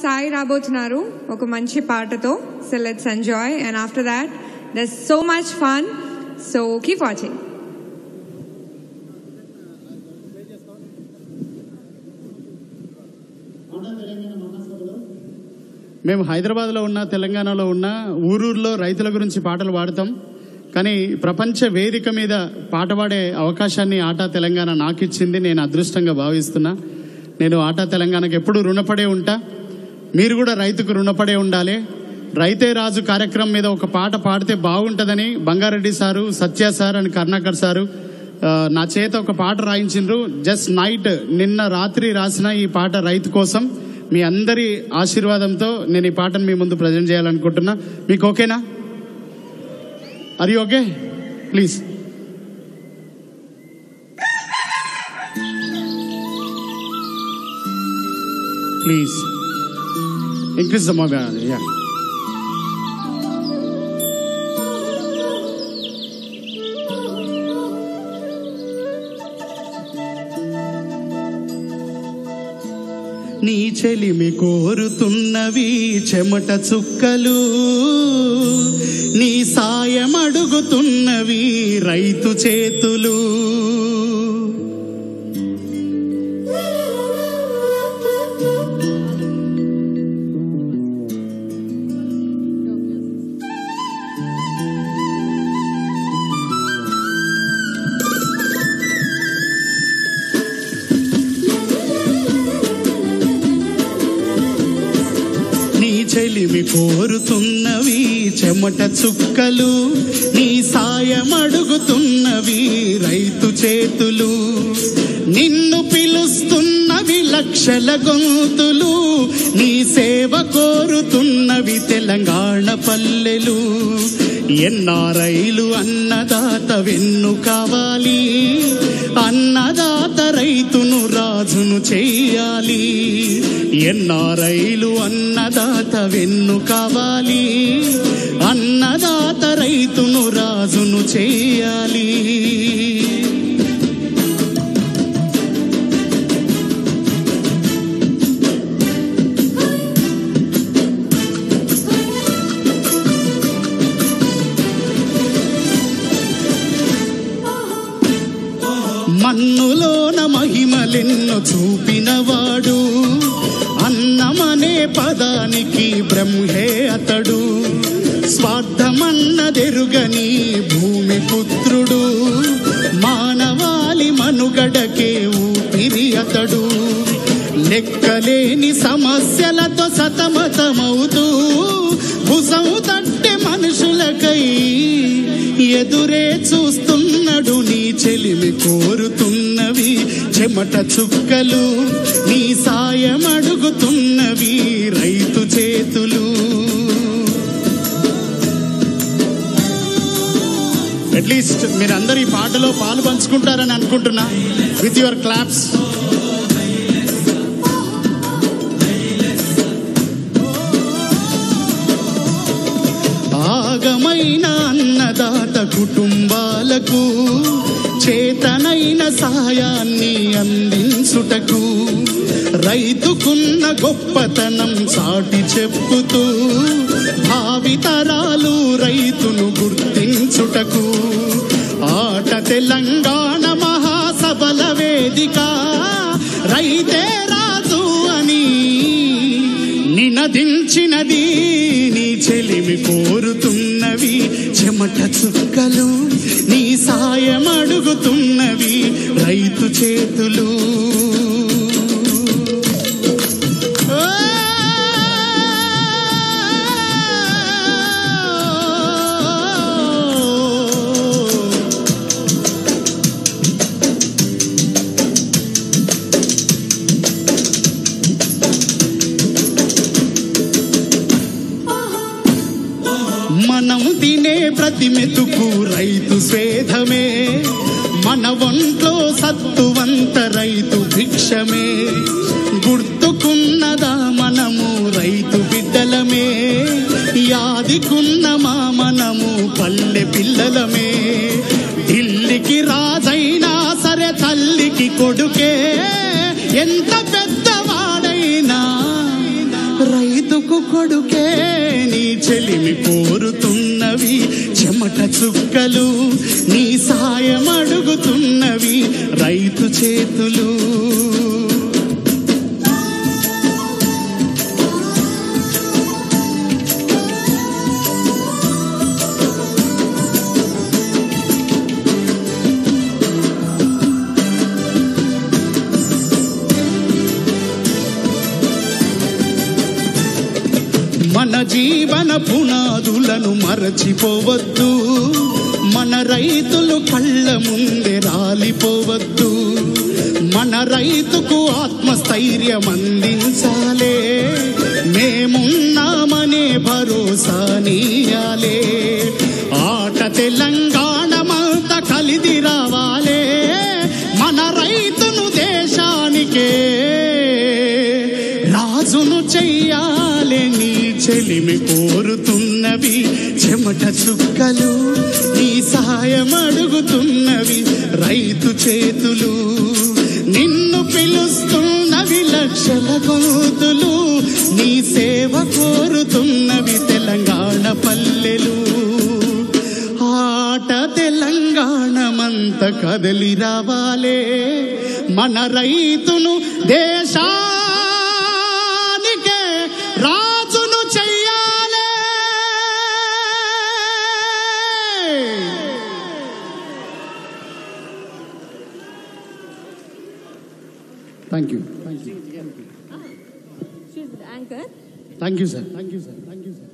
సాయి రాబోతున్నారు ఒక మంచి పాటతో so let's enjoy and after that this so much fun so keep watching మేము హైదరాబాద్లో ఉన్న తెలంగాణలో ఉన్న ఊరూరులో రైతుల గురించి పాటలు పాడతాం కానీ ప్రపంచ వేదిక మీద పాట పాడే అవకాశాన్ని ఆటా తెలంగాణ నాకు ఇచ్చింది నేను అదృష్టంగా భావిస్తున్నా నేను ఆటా తెలంగాణకు ఎప్పుడు రుణపడే ఉంటా మీరు కూడా రైతుకు రుణపడే ఉండాలి రైతే రాజు కార్యక్రమం మీద ఒక పాట పాడితే బాగుంటుందని Bangareddy sir Satya sir and Karnakar sir ఆ, నా చేత ఒక పాట రాయించిండ్రు జస్ట్ నైట్ నిన్న రాత్రి రాసిన ఈ పాట రైతు కోసం మీ అందరి ఆశీర్వాదంతో నేను ఈ పాటను మీ ముందు ప్రజెంట్ చేయాలనుకుంటున్నా మీకు ఓకేనా అరి okay please please increase the mobile యా నీ చెలిమి కోరుతున్నవి చెమట చుక్కలు నీ సాయం అడుగుతున్నవి రైతు చేతులు నీ చెలిమి కోరుతున్నవి చెమట చుక్కలు నీ సాయం అడుగుతున్నవి రైతు చేతులు నిన్ను పిలుస్తున్నవి లక్షల గొంతులు నీ సేవ కోరుతున్నవి తెలంగాణ పల్లెలు ఎన్నారైలు అన్నదాత వెన్ను కావాలి అన్నదాత రైతును రాజును చెయ్యాలి ఎన్నారైలు అన్నదాత వెన్ను కావాలి అన్నదాత రైతును రాజును చెయ్యాలి మన్నులోన మహిమలెన్నో చూపినవాడు అన్నమనే పదానికి బ్రహ్మే అతడు స్వార్థమన్నదెరుగని భూమి పుత్రుడు మానవాళి మనుగడకే ఊపిరి అతడు లెక్కలేని సమస్యలతో సతమతమవుతూ భుజం తట్టే మనుషులకై ఎదురే చూస్తున్నాడు నీ చెలిమి కోరుతున్నవి చెమట చుక్కలు నీ సాయం అడుగుతున్నవి రైతు చేతులు అట్లీస్ట్ మీరందరూ ఈ పాటలో పాలు పంచుకుంటారని అనుకుంటున్నా విత్ యువర్ క్లాప్స్ ఆగమైన అన్నదాత కుటుంబాలకు చేతనైన సహాయాన్ని అందించుటకు రైతుకున్న గొప్పతనం చాటి చెప్పుతూ భావితరాలు రైతును గుర్తించుటకు ఆట తెలంగాణ మహాసభల వేదిక రైతే రాజు అని నినదించినది నీ చెలిమి కోరుతున్నవి చెమట చుక్కలు నీ సాయం అడుగుతున్నవి రైతు చేతులు మనం తినే ప్రతి మెతుకు రైతు స్వేదమే మన ఒంట్లో సత్తువంత రైతు భిక్షమే గుర్తుకున్నదా మనము రైతు బిడ్డలమే యాదికున్న మా మనము పల్లె పిల్లలమే ఢిల్లీకి రాజైనా సరే తల్లికి కొడుకే ఎంత పెద్దవాడైనా రైతుకు కొడుకే నీ చెలిమి కోరుతున్నవి చెమట చుక్కలు నీ సాయం అడుగుతున్నవి రైతు చేతులు మన జీవన పునాదులను మరచిపోవద్దు మన రైతులు కళ్ళ ముందే రాలిపోవద్దు మన రైతుకు ఆత్మస్థైర్యం అందించాలే మేమున్నామనే భరోసా నీయాలే ఆట తెలంగాణమంత కలిది రావాలే మన రైతును దేశానికే రాజును చెయ్యాలే నీ చెలిమి కోరుతున్నవి చెమట చుక్కలు నీ సహాయం అడుగుతున్నవి రైతు చేతులు నిన్ను పిలుస్తున్నవి లక్షల గోతులు నీ సేవ కోరుతున్నవి తెలంగాణ పల్లెలు ఆట తెలంగాణమంత కదలి రావాలే మన రైతును దేశానికే రాజును చెయ్యాలే thank you She's the anchor. Thank you sir thank you sir thank you sir